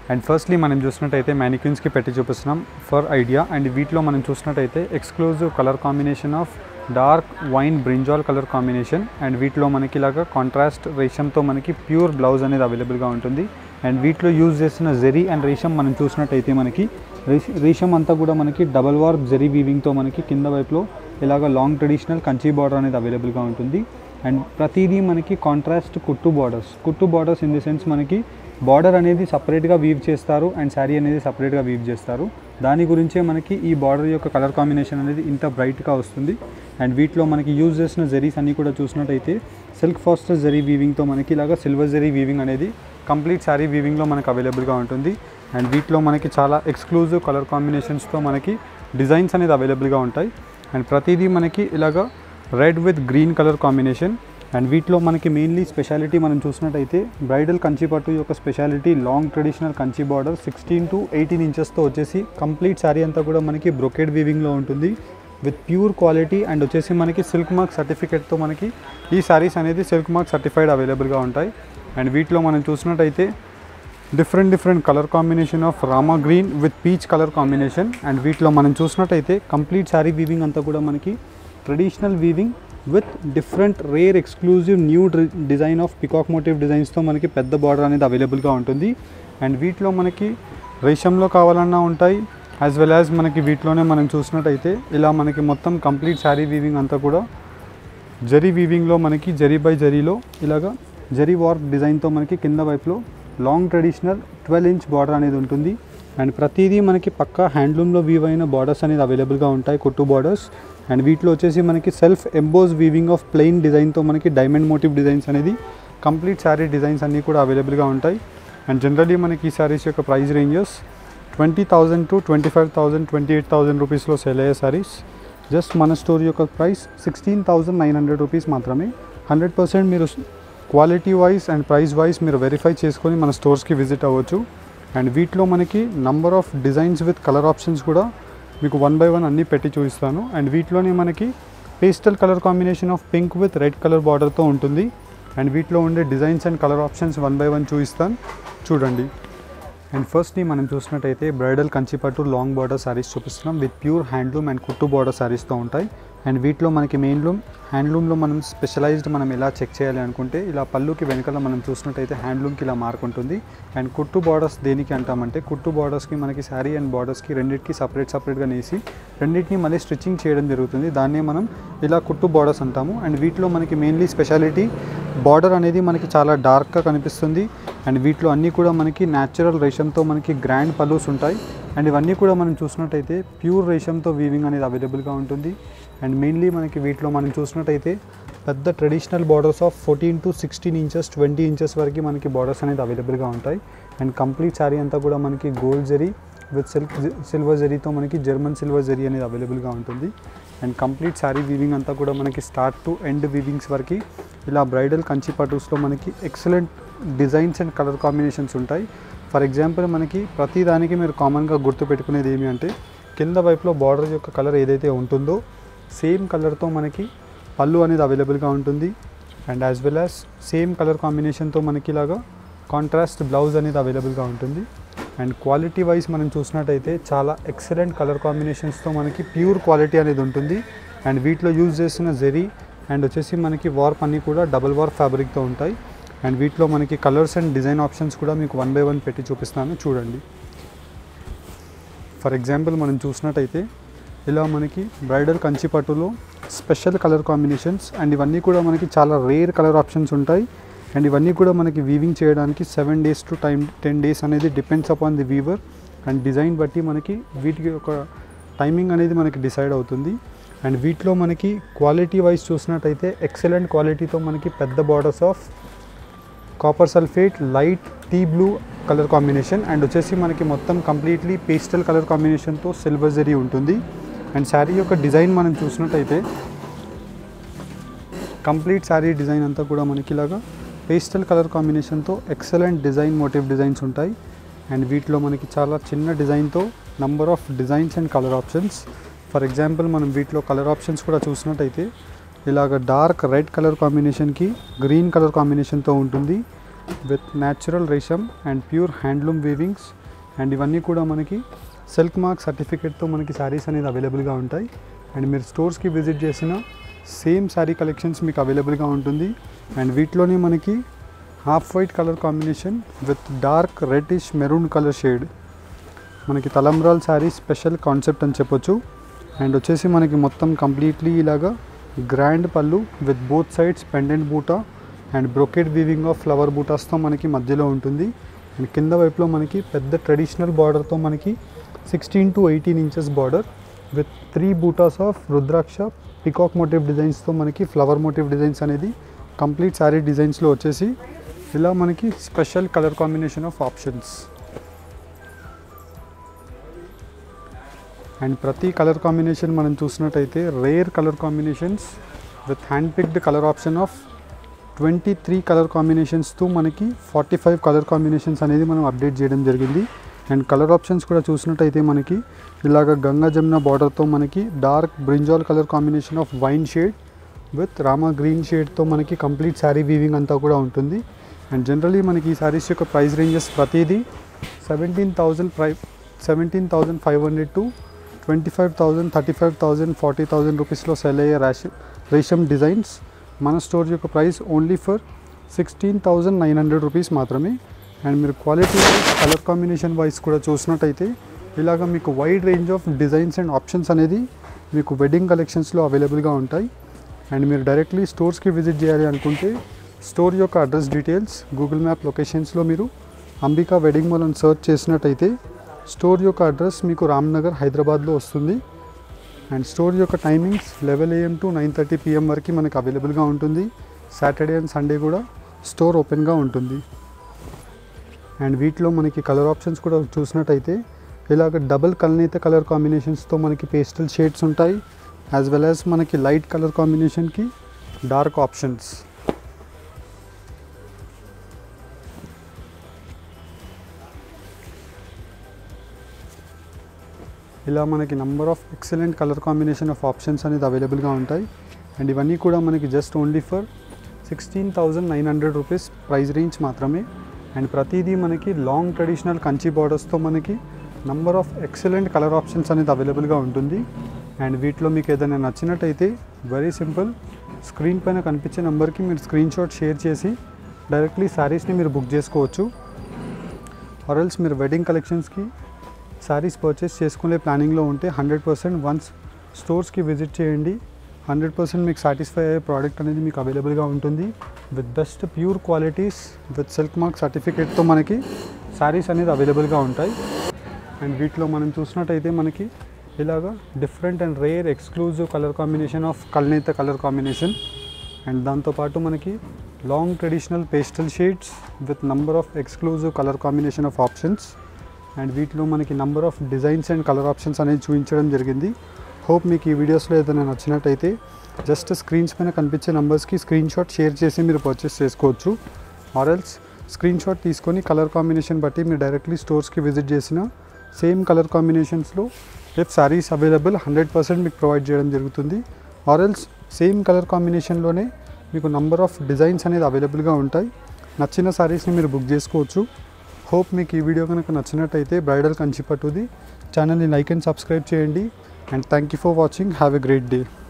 and firstly మనం చూసినట్టయితే మ్యానిక్యూన్స్కి పెట్టి చూపిస్తున్నాం ఫర్ ఐడియా అండ్ వీటిలో మనం చూసినట్టయితే exclusive colour combination of dark wine brinjal colour combination and వీటిలో మనకి ఇలాగా కాంట్రాస్ట్ రేషంతో మనకి ప్యూర్ బ్లౌజ్ అనేది అవైలబుల్గా ఉంటుంది అండ్ వీటిలో యూజ్ చేసిన జెరీ అండ్ రేషం మనం చూసినట్టయితే మనకి రేష- రేషం అంతా కూడా మనకి డబల్ వార్ప్ జెరీ వీవింగ్తో మనకి కింద వైపులో ఇలాగ లాంగ్ ట్రెడిషనల్ కంచి బార్డర్ అనేది అవైలబుల్గా ఉంటుంది అండ్ ప్రతిదీ మనకి కాంట్రాస్ట్ కుట్టు బార్డర్స్ కుట్టు బార్డర్స్ ఇన్ ది సెన్స్ మనకి బార్డర్ అనేది సపరేట్గా వీవ్ చేస్తారు అండ్ శారీ అనేది సపరేట్గా వీవ్ చేస్తారు దాని గురించే మనకి ఈ బార్డర్ యొక్క కలర్ కాంబినేషన్ అనేది ఇంత బ్రైట్గా వస్తుంది అండ్ వీటిలో మనకి యూజ్ చేసిన జెరీస్ అన్నీ కూడా చూసినట్టయితే సిల్క్ ఫాస్టర్ జెరీ వీవింగ్తో మనకి ఇలాగ సిల్వర్ జెరీ వీవింగ్ అనేది కంప్లీట్ శారీ వీవింగ్లో మనకు అవైలబుల్గా ఉంటుంది అండ్ వీటిలో మనకి చాలా ఎక్స్క్లూజివ్ కలర్ కాంబినేషన్స్తో మనకి డిజైన్స్ అనేది అవైలబుల్గా ఉంటాయి అండ్ ప్రతిదీ మనకి ఇలాగ red with green colour combination and వీటిలో మనకి మెయిన్లీ స్పెషాలిటీ మనం చూసినట్టయితే బ్రైడల్ కంచి పట్టు యొక్క specialty long traditional Kanchi border sixteen to eighteen ఇంచెస్తో వచ్చేసి కంప్లీట్ శారీ అంతా కూడా మనకి బ్రొకెడ్ వీవింగ్లో ఉంటుంది విత్ ప్యూర్ క్వాలిటీ అండ్ వచ్చేసి మనకి సిల్క్ మార్క్ సర్టిఫికేట్తో మనకి ఈ శారీస్ అనేది సిల్క్ మార్క్ సర్టిఫైడ్ అవైలబుల్గా ఉంటాయి అండ్ వీటిలో మనం చూసినట్టయితే different different colour combination of Rama green with peach colour combination and వీటిలో మనం చూసినట్టయితే కంప్లీట్ శారీ వీవింగ్ అంతా కూడా మనకి traditional weaving with different rare exclusive new design of peacock motif డిజైన్స్తో మనకి పెద్ద బార్డర్ అనేది అవైలబుల్గా ఉంటుంది అండ్ వీటిలో మనకి రేషంలో కావాలన్నా ఉంటాయి యాజ్ వెల్ యాజ్ మనకి వీటిలోనే మనం చూసినట్టయితే ఇలా మనకి మొత్తం కంప్లీట్ శారీ వీవింగ్ అంతా కూడా జరీ వీవింగ్లో మనకి జరీ బై జరీలో ఇలాగా జరీ వార్ప్ డిజైన్తో మనకి కింద వైపులో long traditional twelve inch border అనేది ఉంటుంది అండ్ ప్రతిదీ మనకి పక్కా హ్యాండ్లూమ్లో వీవ్ అయిన బార్డర్స్ అనేది అవైలబుల్గా ఉంటాయి కుట్టు బార్డర్స్ అండ్ వీటిలో వచ్చేసి మనకి self emboss weaving of plain డిజైన్తో మనకి డైమండ్ మోటివ్ డిజైన్స్ అనేది కంప్లీట్ శారీ డిజైన్స్ అన్నీ కూడా అవైలబుల్గా ఉంటాయి అండ్ జనరలీ మనకి ఈ శారీస్ యొక్క price ranges twenty thousand to twenty five thousand twenty eight thousand రూపీస్లో సేల్ అయ్యే శారీస్ జస్ట్ మన స్టోర్ యొక్క price sixteen thousand nine hundred rupees మాత్రమే హండ్రెడ్ పర్సెంట్ మీరు quality wise and price wise మీరు వెరిఫై చేసుకొని మన స్టోర్స్కి విజిట్ అవ్వచ్చు అండ్ వీటిలో మనకి number of designs with colour options కూడా మీకు వన్ బై వన్ అన్నీ పెట్టి చూపిస్తాను అండ్ వీటిలోనే మనకి pastel colour combination of pink with red colour బార్డర్తో ఉంటుంది అండ్ వీటిలో ఉండే designs and colour options one by one చూపిస్తాను చూడండి అండ్ ఫస్ట్ని మనం చూసినట్టయితే బ్రైడల్ కంచిపట్టు లాంగ్ బార్డర్ శారీస్ చూపిస్తున్నాం విత్ ప్యూర్ హ్యాండ్లూమ్ అండ్ కుట్టు బార్డర్ శారీస్తో ఉంటాయి అండ్ వీటిలో మనకి మెయిన్లూమ్ హ్యాండ్లూమ్లో మనం స్పెషలైజ్డ్ మనం ఎలా చెక్ చేయాలి అనుకుంటే ఇలా పళ్ళుకి వెనకాల మనం చూసినట్టయితే హ్యాండ్లూమ్కి ఇలా మార్క్ ఉంటుంది అండ్ కుట్టు బార్డర్స్ దేనికి అంటామంటే కుట్టు బార్డర్స్కి మనకి శారీ అండ్ బార్డర్స్కి రెండింటికి సపరేట్ సపరేట్గా నేసి రెండింటిని మళ్ళీ స్టిచ్చింగ్ చేయడం జరుగుతుంది దాన్నే మనం ఇలా కుట్టు బార్డర్స్ అంటాము అండ్ వీటిలో మనకి మెయిన్లీ స్పెషాలిటీ బార్డర్ అనేది మనకి చాలా డార్క్గా కనిపిస్తుంది అండ్ వీటిలో అన్నీ కూడా మనకి న్యాచురల్ రేషంతో మనకి గ్రాండ్ పలూస్ ఉంటాయి అండ్ ఇవన్నీ కూడా మనం చూసినట్టయితే ప్యూర్ రేషంతో వీవింగ్ అనేది అవైలబుల్గా ఉంటుంది అండ్ మెయిన్లీ మనకి వీటిలో మనం చూసినట్టయితే పెద్ద traditional borders of fourteen to sixteen inches twenty inches వరకు మనకి బార్డర్స్ అనేది అవైలబుల్గా ఉంటాయి అండ్ కంప్లీట్ శారీ అంతా కూడా మనకి gold zari with silk silver జరీతో మనకి జర్మన్ సిల్వర్ జరీ అనేది అవైలబుల్గా ఉంటుంది అండ్ కంప్లీట్ శారీ వీవింగ్ అంతా కూడా మనకి స్టార్ట్ టు ఎండ్ వీవింగ్స్ వరకు ఇలా బ్రైడల్ కంచి పటూస్లో మనకి excellent designs and colour combinations ఉంటాయి ఫర్ ఎగ్జాంపుల్ మనకి ప్రతి దానికి మీరు కామన్గా గుర్తుపెట్టుకునేది ఏమి అంటే కింద వైపులో బార్డర్ యొక్క కలర్ ఏదైతే ఉంటుందో సేమ్ కలర్తో మనకి పళ్ళు అనేది అవైలబుల్గా ఉంటుంది and as well as same colour కాంబినేషన్తో మనకి ఇలాగా కాంట్రాస్ట్ బ్లౌజ్ అనేది అవైలబుల్గా ఉంటుంది అండ్ క్వాలిటీ వైజ్ మనం చూసినట్టయితే చాలా ఎక్సలెంట్ కలర్ కాంబినేషన్స్తో మనకి ప్యూర్ క్వాలిటీ అనేది ఉంటుంది అండ్ వీటిలో యూజ్ చేసిన జెరీ అండ్ వచ్చేసి మనకి వార్ప్ అన్నీ కూడా డబుల్ వార్ప్ ఫ్యాబ్రిక్తో ఉంటాయి అండ్ వీటిలో మనకి కలర్స్ అండ్ డిజైన్ ఆప్షన్స్ కూడా మీకు వన్ బై వన్ పెట్టి చూపిస్తాను చూడండి ఫర్ ఎగ్జాంపుల్ మనం చూసినట్టయితే ఇలా మనకి బ్రైడల్ కంచి పట్టులో స్పెషల్ కలర్ కాంబినేషన్స్ అండ్ ఇవన్నీ కూడా మనకి చాలా రేర్ కలర్ ఆప్షన్స్ ఉంటాయి అండ్ ఇవన్నీ కూడా మనకి వీవింగ్ చేయడానికి seven days to time ten days అనేది depends upon the weaver and design బట్టి మనకి వీటికి ఒక టైమింగ్ అనేది మనకి డిసైడ్ అవుతుంది అండ్ వీటిలో మనకి క్వాలిటీ వైజ్ చూసినట్టయితే ఎక్సలెంట్ క్వాలిటీతో మనకి పెద్ద borders of copper sulphate light tea blue colour combination and వచ్చేసి మనకి మొత్తం కంప్లీట్లీ పేస్టల్ కలర్ కాంబినేషన్తో సిల్వర్ జరీ ఉంటుంది అండ్ శారీ యొక్క డిజైన్ మనం చూసినట్టయితే కంప్లీట్ శారీ డిజైన్ అంతా కూడా మనకి ఇలాగా పేస్టల్ కలర్ కాంబినేషన్తో ఎక్సలెంట్ డిజైన్ మోటివ్ డిజైన్స్ ఉంటాయి అండ్ వీటిలో మనకి చాలా చిన్న డిజైన్తో number of designs and colour options for example మనం వీటిలో కలర్ ఆప్షన్స్ కూడా చూసినట్టయితే ఇలాగ డార్క్ రెడ్ కలర్ కాంబినేషన్కి గ్రీన్ కలర్ కాంబినేషన్తో ఉంటుంది విత్ న్యాచురల్ రేషమ్ and pure handloom weavings and ఇవన్నీ కూడా మనకి సిల్క్ మార్క్ సర్టిఫికేట్తో మనకి శారీస్ అనేది అవైలబుల్గా ఉంటాయి అండ్ మీరు స్టోర్స్కి విజిట్ చేసిన సేమ్ శారీ కలెక్షన్స్ మీకు అవైలబుల్గా ఉంటుంది అండ్ వీటిలోనే మనకి half white colour combination with dark reddish maroon colour shade మనకి తలంబ్రాల్ శారీ స్పెషల్ కాన్సెప్ట్ అని చెప్పొచ్చు అండ్ వచ్చేసి మనకి మొత్తం కంప్లీట్లీ ఇలాగా గ్రాండ్ పళ్ళు విత్ బోత్ సైడ్స్ పెండెంట్ బూటా and brocade weaving of flower బూటాస్తో మనకి మధ్యలో ఉంటుంది అండ్ కింద వైపులో మనకి పెద్ద ట్రెడిషనల్ బార్డర్తో మనకి sixteen to eighteen inches border with three బూటాస్ ఆఫ్ రుద్రాక్ష పికాక్ మోటివ్ డిజైన్స్తో మనకి ఫ్లవర్ మోటివ్ డిజైన్స్ అనేది కంప్లీట్ శారీ డిజైన్స్లో వచ్చేసి ఇలా మనకి special colour combination of options and ప్రతి కలర్ కాంబినేషన్ మనం చూసినట్టయితే rare colour combinations with hand picked colour option of twenty three colour కాంబినేషన్స్తో మనకి ఫార్టీ ఫైవ్ కలర్ కాంబినేషన్స్ అనేది మనం అప్డేట్ చేయడం జరిగింది అండ్ కలర్ ఆప్షన్స్ కూడా చూసినట్టయితే మనకి ఇలాగ గంగా జమున బార్డర్తో మనకి dark brinjal colour combination of wine shade with Rama green షేడ్తో మనకి కంప్లీట్ శారీ వీవింగ్ అంతా కూడా ఉంటుంది అండ్ జనరలీ మనకి ఈ శారీస్ యొక్క ప్రైస్ రేంజెస్ ప్రతిదీ సెవెంటీన్ థౌజండ్ ప్రై seventeen thousand five hundred to twenty five thousand thirty five thousand forty thousand రూపీస్లో సెల్ అయ్యే రేష రేషమ్ డిజైన్స్ మన స్టోర్ యొక్క price only for sixteen thousand nine hundred rupees మాత్రమే అండ్ మీరు quality wise colour combination wise కూడా చూసినట్టయితే ఇలాగ మీకు wide range of designs and options అనేది మీకు వెడ్డింగ్ కలెక్షన్స్లో అవైలబుల్గా ఉంటాయి అండ్ మీరు డైరెక్ట్లీ స్టోర్స్కి విజిట్ చేయాలి అనుకుంటే స్టోర్ యొక్క అడ్రస్ డీటెయిల్స్ గూగుల్ మ్యాప్ లొకేషన్స్లో మీరు అంబికా వెడ్డింగ్ మాల్ అని సర్చ్ చేసినట్టయితే స్టోర్ యొక్క అడ్రస్ మీకు రామ్నగర్ హైదరాబాద్లో వస్తుంది అండ్ స్టోర్ యొక్క timings eleven AM to nine thirty PM వరకు మనకు అవైలబుల్గా ఉంటుంది సాటర్డే అండ్ సండే కూడా స్టోర్ ఓపెన్గా ఉంటుంది అండ్ వీటిలో మనకి కలర్ ఆప్షన్స్ కూడా చూసినట్టయితే ఇలాగ డబుల్ కల్నేత కలర్ కాంబినేషన్స్తో మనకి పేస్టల్ షేడ్స్ ఉంటాయి యాజ్ వెల్ యాజ్ మనకి లైట్ కలర్ కాంబినేషన్కి డార్క్ ఆప్షన్స్ ఇలా మనకి number of excellent colour combination of options అనేది అవైలబుల్గా ఉంటాయి అండ్ ఇవన్నీ కూడా మనకి just only for sixteen thousand nine hundred rupees price range మాత్రమే అండ్ ప్రతిదీ మనకి లాంగ్ ట్రెడిషనల్ కంచి బార్డర్స్తో మనకి number of excellent colour options అనేది అవైలబుల్గా ఉంటుంది అండ్ వీటిలో మీకు ఏదైనా నచ్చినట్టయితే వెరీ సింపుల్ స్క్రీన్ పైన కనిపించే నెంబర్కి మీరు స్క్రీన్ షాట్ షేర్ చేసి డైరెక్ట్లీ శారీస్ని మీరు బుక్ చేసుకోవచ్చు ఆర్ఎల్స్ మీరు వెడ్డింగ్ కలెక్షన్స్కి శారీస్ పర్చేస్ చేసుకునే ప్లానింగ్లో ఉంటే హండ్రెడ్ పర్సెంట్ వన్స్ స్టోర్స్కి విజిట్ చేయండి హండ్రెడ్ పర్సెంట్ మీకు సాటిస్ఫై అయ్యే ప్రోడక్ట్ అనేది మీకు అవైలబుల్గా ఉంటుంది with best pure qualities with silk mark సర్టిఫికేట్తో మనకి శారీస్ అనేది అవైలబుల్గా ఉంటాయి అండ్ వీటిలో మనం చూసినట్టయితే మనకి ఇలాగా different and rare exclusive colour combination of కల్నేత కలర్ కాంబినేషన్ అండ్ దాంతోపాటు మనకి long traditional pastel shades with number of exclusive colour combination of options and వీటిలో మనకి number of designs and colour options అనేది చూపించడం జరిగింది హోప్ మీకు ఈ వీడియోస్లో ఏదైనా నచ్చినట్టయితే జస్ట్ స్క్రీన్స్ పైన కనిపించే నెంబర్స్కి స్క్రీన్ షాట్ షేర్ చేసి మీరు పర్చేస్ చేసుకోవచ్చు ఆర్ఎల్స్ స్క్రీన్ షాట్ తీసుకొని కలర్ కాంబినేషన్ బట్టి మీరు డైరెక్ట్లీ స్టోర్స్కి విజిట్ చేసిన సేమ్ కలర్ కాంబినేషన్స్లో if saris available hundred percent మీకు ప్రొవైడ్ చేయడం జరుగుతుంది ఆర్ఎల్స్ సేమ్ కలర్ కాంబినేషన్లోనే మీకు నంబర్ ఆఫ్ డిజైన్స్ అనేది అవైలబుల్గా ఉంటాయి నచ్చిన శారీస్ని మీరు బుక్ చేసుకోవచ్చు హోప్ మీకు ఈ వీడియో కనుక నచ్చినట్టయితే బ్రైడల్ కంచిపట్టుది ఛానల్ని లైక్ అండ్ సబ్స్క్రైబ్ చేయండి and thank you for watching have a great day